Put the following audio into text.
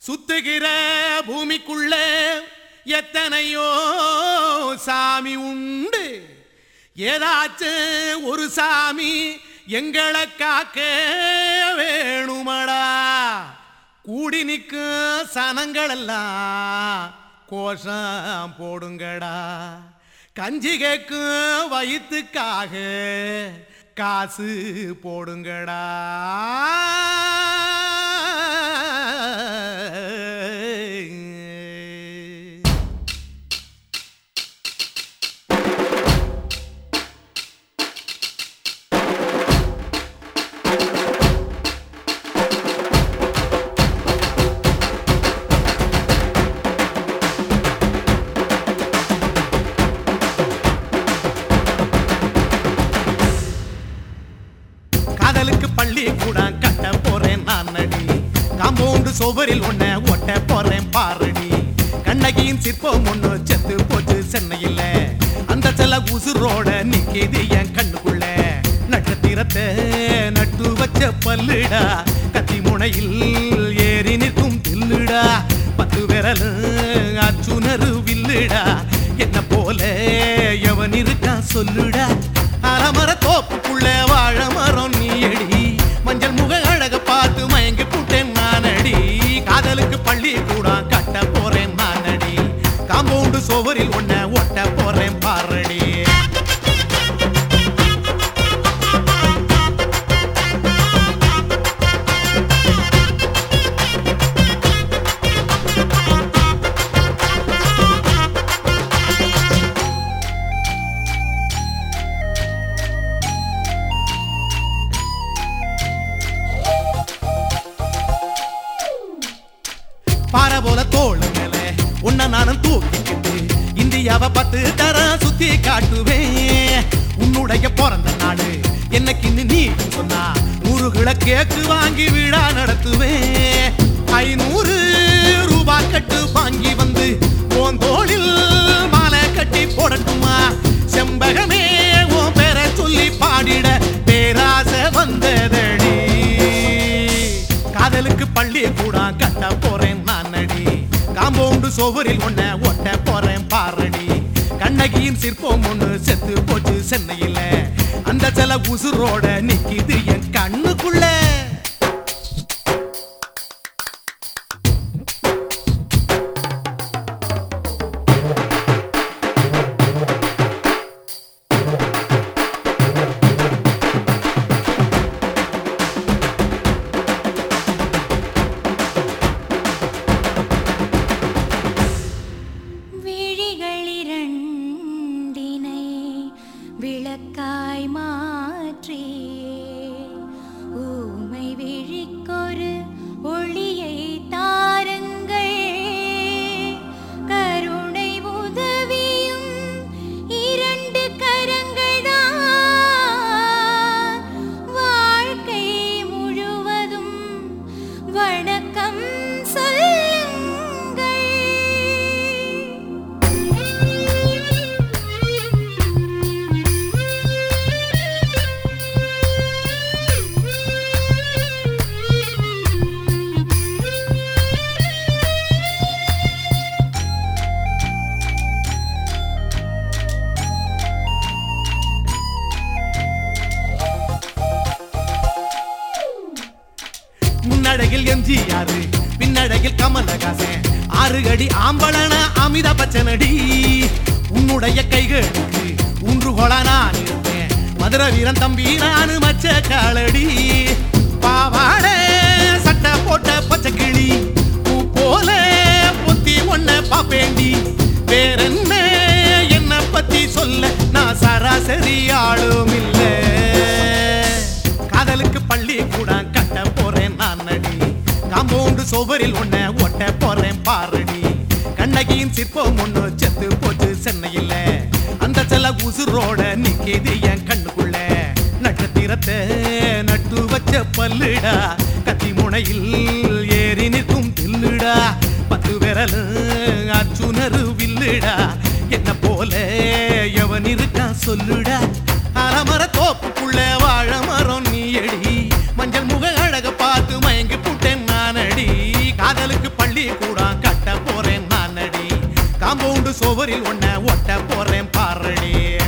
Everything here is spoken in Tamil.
சுத்துகிற பூமிக்குள்ள எத்தனையோ சாமி உண்டு ஏதாச்சும் ஒரு சாமி எங்களை காக்க வேணுமடா கூடி நிற்கும் சனங்களெல்லாம் கோஷம் போடுங்கடா கஞ்சி கேக்கும் வயிற்றுக்காக காசு போடுங்கடா காதலுக்கு பள்ளி கூட கட்ட போறேன் நான் நடி காம்பவுண்டு சுவரில் ஒன்ன ஒட்ட போறேன் பாரடி கண்ணகியின் சிற்பம் ஒண்ணு செத்து போச்சு சென்னையில அந்த செல்ல உசுரோட நிக்கிது என் கண்ணுக்குள்ள நட்சத்திரத்தை நட்டு வச்ச பல்லுடா கத்தி முனையில் ஏறி நிற்கும் தில்லுடா பத்து விரல் அச்சுணரு வில்லுடா என்ன போல எவன் இருக்கா சொல்லுடா அலமர தோப்புக்குள்ள வாழ மரம் நீயடி மஞ்சள் முக அழக பார்த்து மயங்கி புட்டேன் நானடி காதலுக்கு பள்ளி கூட கட்ட போறேன் நானடி காம்பவுண்டு சுவரில் ஒன்ன ஒட்ட போறேன் பாரடி பாறை போல தோளு மேல உன்னை நானும் தூக்கிக்கிட்டு இந்தியாவை பத்து தர சுத்தி காட்டுவேன் உன்னுடைய பிறந்த நாடு என்னைக்குன்னு நீ சொன்னா நூறு கிலோ கேக்கு வாங்கி விழா நடத்துவேன் ஐநூறு ரூபாய் கட்டு வாங்கி வந்து உன் தோளில் மாலை கட்டி போடட்டுமா செம்பகமே உன் பேரை சொல்லி பாடிட பேராசை வந்ததடி காதலுக்கு பள்ளி கூட கட்ட போறேன் நான் அடி காம்பவுண்டு சுவரில் ஒன்ன ஒட்ட போறேன் பாரடி கண்ணகியின் சிற்பம் ஒண்ணு செத்து போச்சு சென்னையில அந்த சில உசுரோட நிக்கிது என் கண்ணுக்குள்ள விழிகளிரண்டினை விளக்காய் மாற்றி ஊமை விழிக்கொரு ஒளியை தாருங்கள் கருணை உதவியும் இரண்டு கரங்கள்தான் வாழ்க்கை முழுவதும் வணக்கம் சொல்லுங்கள் முன்னழகில் எம்ஜிஆர் பின்னழகில் கமலஹாசன் ஆறு அடி ஆம்பளன அமிதாப் பச்சனடி உன்னுடைய கைகளுக்கு ஊன்றுகோலா நான் இருப்பேன் மதுர வீரன் தம்பி நானு மச்ச காலடி பாவாட சட்டை போட்ட பச்சை கிளி பூ போல பொத்தி ஒன்ன பாப்பேண்டி வேறென்ன என்ன பத்தி சொல்ல நான் சராசரி ஆளும் இல்லை காதலுக்கு பள்ளி கூட கட்ட போறேன் நான் நடி காம்பவுண்டு சுவரில் ஒன்ன ஒட்ட போறேன் பாரடி கண்ணகியின் சிற்பம் ஒண்ணு செத்து போச்சு சென்னையில அந்த சில உசுரோட நிக்கிது என் கண்ணுக்குள்ள நட்சத்திரத்தை நட்டு வச்ச பல்லுடா கத்தி முனையில் ஏறி நிற்கும் தில்லுடா பத்து விரல் அச்சுணரு வில்லுடா என்ன போல எவன் இருக்கா சொல்லுடா அலமர தோப்புக்குள்ள வாழ மரம் நீயடி மஞ்சள் முக அழக பார்த்து மயங்கி புட்டேன் நானடி காதலுக்கு பள்ளி சுவரில் ஒன்ன ஒட்ட போறேன் பாரடி